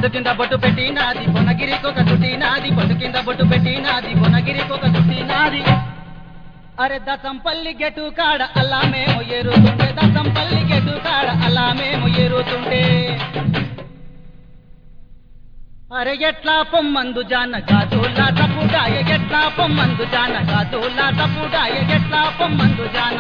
బొట్టు కింద బొట్టు పెట్టి నాది బొనగిరికొక చుట్టి నాది బొట్టు కింద బొట్టు పెట్టి నాది బొనగిరికొక చుట్టి నాది అరే దసంపల్లి గెటు కాడ అలా మేము ఎరుతుంటే దసంపల్లి గెటు కాడ అలా మేము ఎరుతుంటే అరే ఎట్లా పొమ్మందు జాన గాజులా తప్పుడాయ ఎట్లా పొమ్మందు జాన గాజులా తప్పుడాయ ఎట్లా పొమ్మందు జాన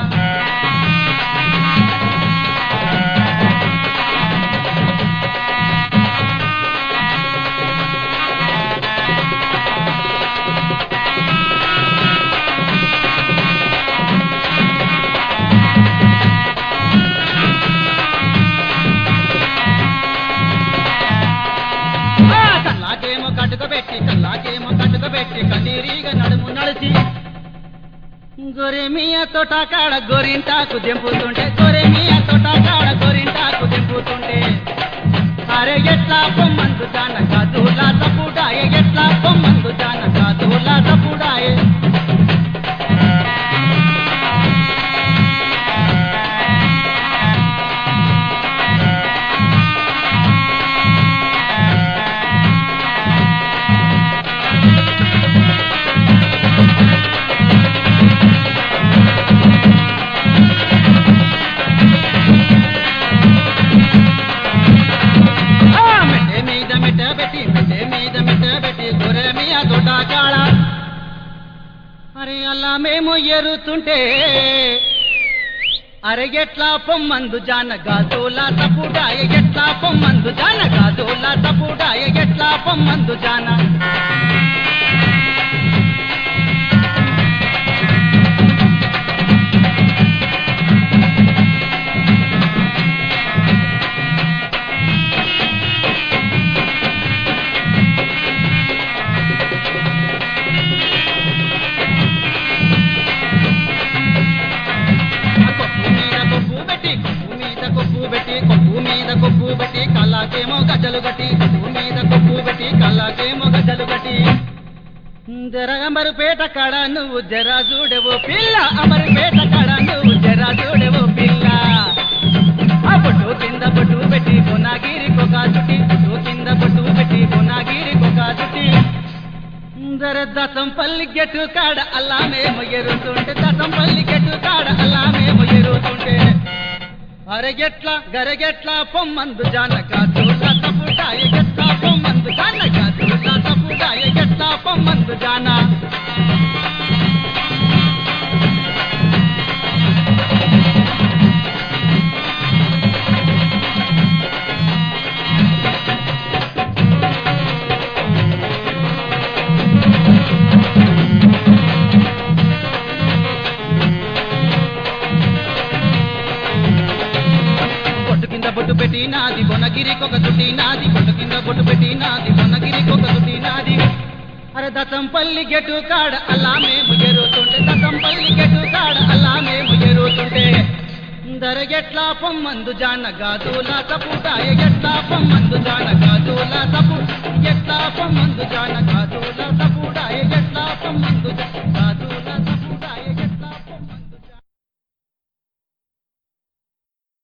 ఆ, కల్లాకేమో కట్టుకబెట్టి కల్లాకేమో కట్టుకబెట్టి కన్నీరిగా నడుము నడిచి గొరెమియ తోట కాడ గోరింటాకు దెంపుతుంటే గొరెమియ తోట కాడ గోరింటాకు దెంపుతుంటే అరే ఎట్లా పొమ్మందు జాన కాదులా తప్పుడాయే ఎట్లా పొమ్మందు జాన కాదులా తప్పుడాయే ఆ, మెట్టే మీద మెట్ట పెట్టి మెట్టే మీద మెట్ట పెట్టి గొర్రె మీద తోట కాడ అరే అలా మేము ఎరుతుంటే అరే ఎట్లా పొమ్మందు జాన గాజులా తప్పుడాయ ఎట్లా పొమ్మందు జాన గాజులా తప్పుడాయ ఎట్లా పొమ్మందు జాన కొప్పు మీద కొప్పు పెట్టి కొప్పు మీద కొప్పు పెట్టి కొప్పు మీద కొప్పు పెట్టి కళ్ళకేమో గజ్జలు కట్టి కొప్పు మీద కొప్పు పెట్టి కళ్ళకేమో గజ్జలు కట్టి జర అమరుపేట కాడ నువ్వు జర చూడవు పిల్ల అమరుపేట కాడ నువ్వు జర చూడవు పిల్ల ఆ బొట్టు కింద బొట్టు పెట్టి కొనాగిరి కొక చుట్టి బొట్టు కింద బొట్టు పెట్టి కొనాగిరి కొక చుట్టి జర దసం పల్లి గెట్టు కాడ అలా మేము ఎరుతుంటే దసం పల్లి గెట్టు కాడ అలా మేము ఎరుతుంటే అరగెట్ల గరగెట్ల పొమ్మందు జానక దూల తప్పుడాయ గెట్ల పొమ్మందు జానక దూల తప్పుడాయ గెట్ల పొమ్మందు జాన బొట్టు కింద బొట్టు పెట్టి నాది బొనగిరికొక చుట్టి నాది బొట్టు కింద బొట్టు పెట్టి నాది బొనగిరికొక చుట్టి నాది అరే దతంపల్లి గెటు కాడ అలా మేము ఎరుగుతుంటే దతంపల్లి గెటు కాడ అలా మేము ఎరుగుతుంటే దరగెట్లా పొమ్మందు జాన గాజుల తప్పుటాయ ఎట్లా పొమ్మందు జాన గాజుల తప్పు ఎట్లా పొమ్మందు జాన గాజుల తప్పుడాయ ఎట్లా పొమ్మందు జా- గాజుల